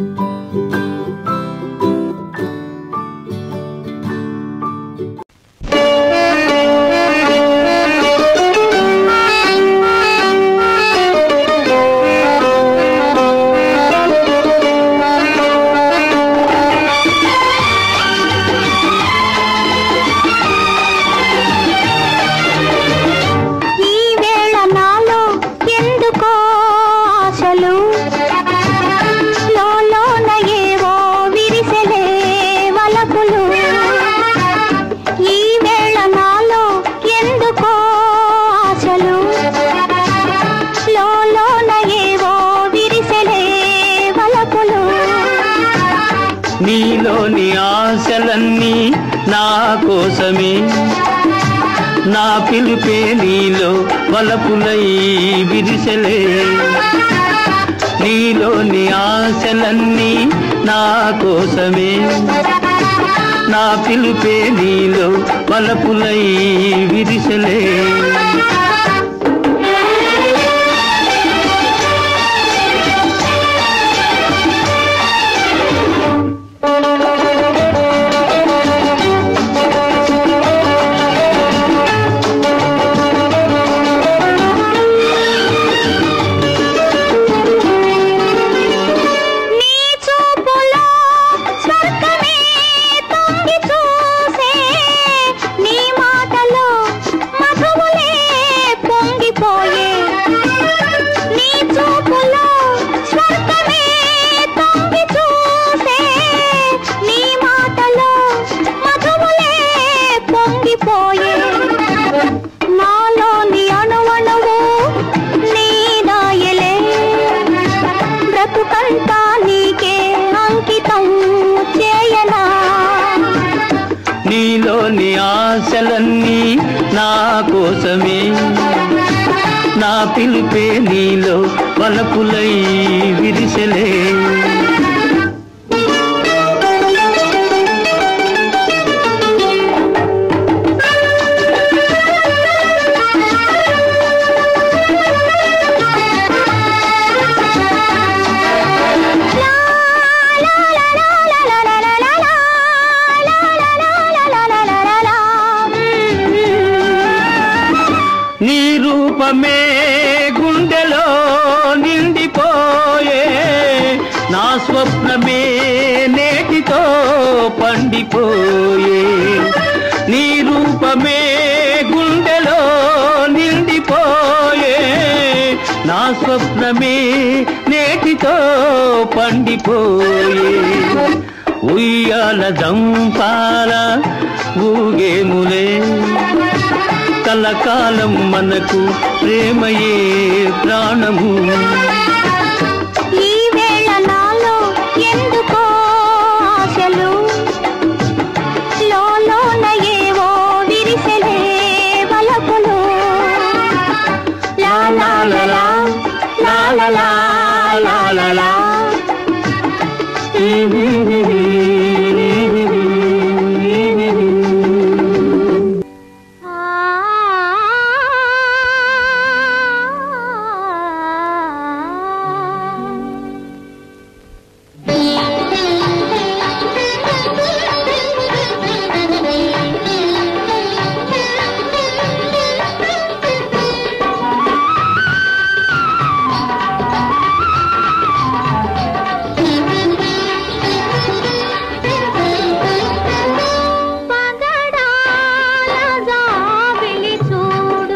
ఈ వేళ నాలో ఎందుకో ఆశలు లోలోన ఏవో విరిసెలే వలపులు ఈ వేళ నాలో ఎందుకో ఆశలు లోలోన ఏవో విరిసెలే వలపులు నీలోని ఆశలన్నీ నా కోసమే నా పిలుపే నీలో వలపులై విరిసలే నీలోని ఆశలన్నీ నా కోసమే నా పిలుపే నీలో వలపులై విరిసలే నీ చూపులో స్వర్గమే తొంగి చూసే నీ మాటలో మధువులే పొంగిపోయే నీ చూపులో స్వర్గమే తొంగి చూసే నీ మాటలో మధువులే పొంగిపోయే నాలోని అణువణువు నీ దాయలే బ్రతుకంతా నీకే అంకితం చేయనా నీలోని ఆశలన్నీ నా కోసమే నా పిలుపే నీలో వలపులై విరిసలే నీ రూపమే గుండెలో నిండిపోయే నా స్వప్నమే నేటితో పండిపోయే నీ రూపమే గుండెలో నిండిపోయే నా స్వప్నమే నేటితో పండిపోయే ఉయ్యాల దంపాల ఊగేములే కలకాలం మనకు ప్రేమయే ప్రాణము ఈ వేళ నాలో ఎందుకో ఆశలు లోలోన ఏవో విరిసెలే వలపులు లా లా లా లా, లా లా లా, లా లా లా. పగడాల జాబిలి చూడు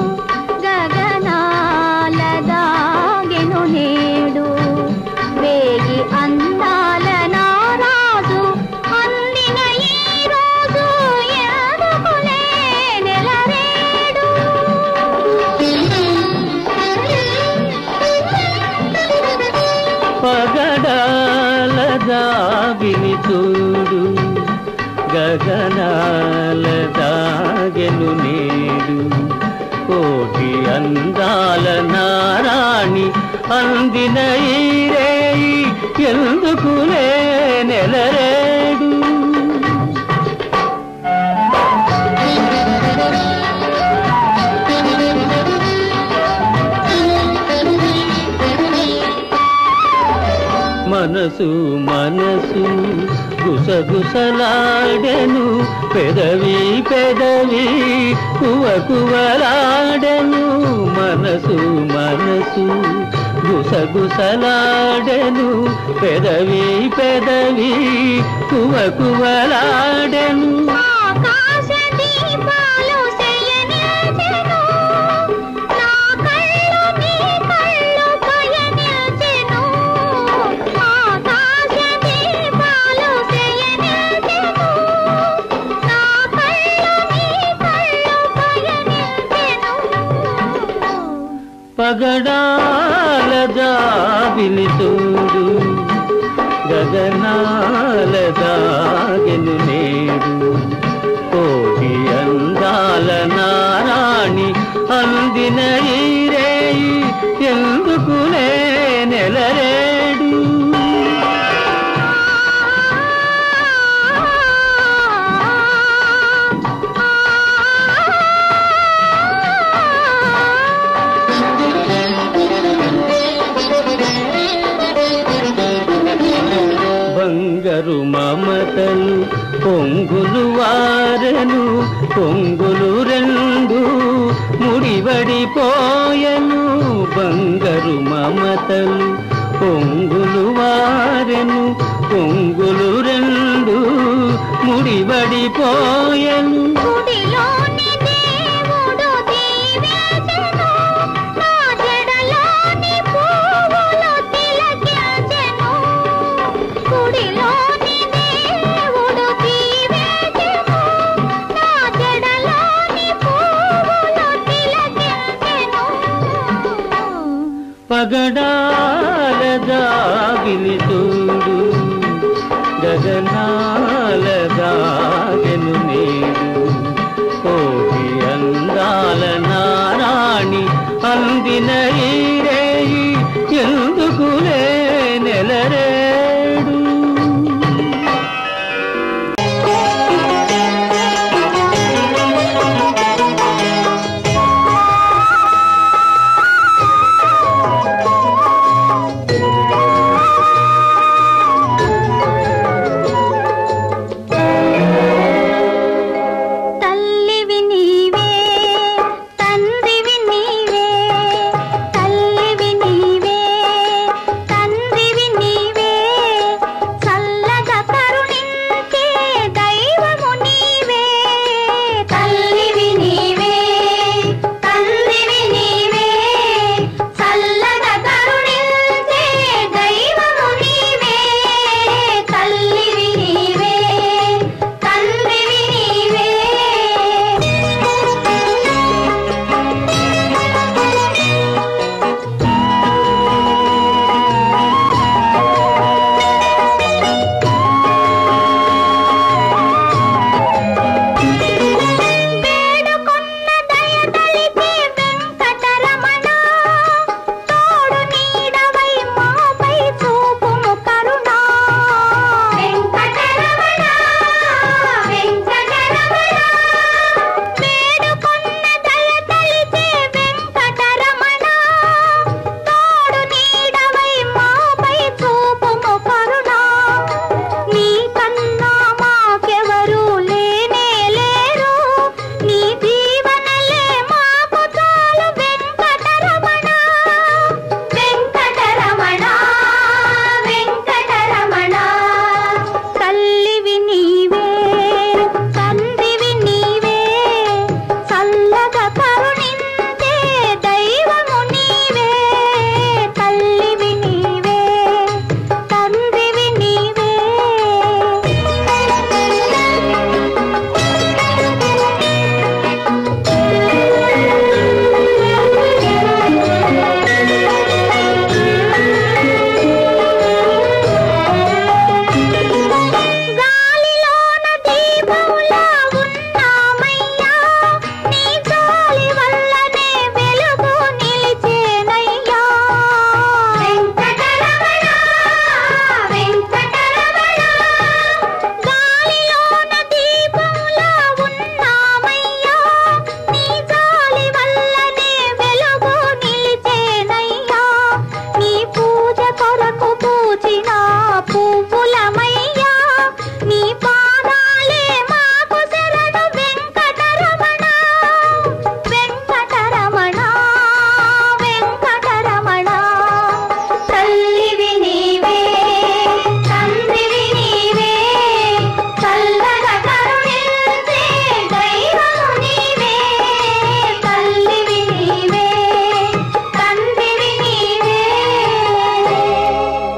గగనాల దాగెను నేడు వేగి అందాల నారాజు అందిన ఈ రోజు ఎందుకులే నెలరేడు పగడాల దాగిని చూడు గగనాల దాగెను నేడు కోటి అందాల నారాణి అందిన ఈ రేయి ఎందుకులే నెలరేడు మనసు మనసు గుసగుసలాడెను పెదవి పెదవి కువ కువలాడెను మనసు మనసు గుసగుసలాడెను పెదవి పెదవి కువ కువలాడెను ఆకాశ దీపాలు శయనించెను నా కళ్ళు నీ కళ్ళు పయనించెను ఆకాశ దీపాలు శయనించెను నా కళ్ళు నీ కళ్ళు పయనించెను పగడాల జాబిలి చూడు గగనాల దాగెను నేడు కోటి అందాల నారాణి అందిన ఈ రేయి ఎందుకులే నెలరేడు బంగారు మమతలు పొంగులు వారెను పొంగులు రెండు ముడివడిపోయెను బంగారు మమతలు పొంగులు వారెను పొంగులు రెండు ముడివడిపోయెను గుడిలోని దేవుడు దీవించెను నా జడలోని పువ్వులు తిలకించెను గుడిలోని దేవుడు దీవించెను నా జడలోని పువ్వులు తిలకించెను పగడాల జాగిలి చూడు గగనాల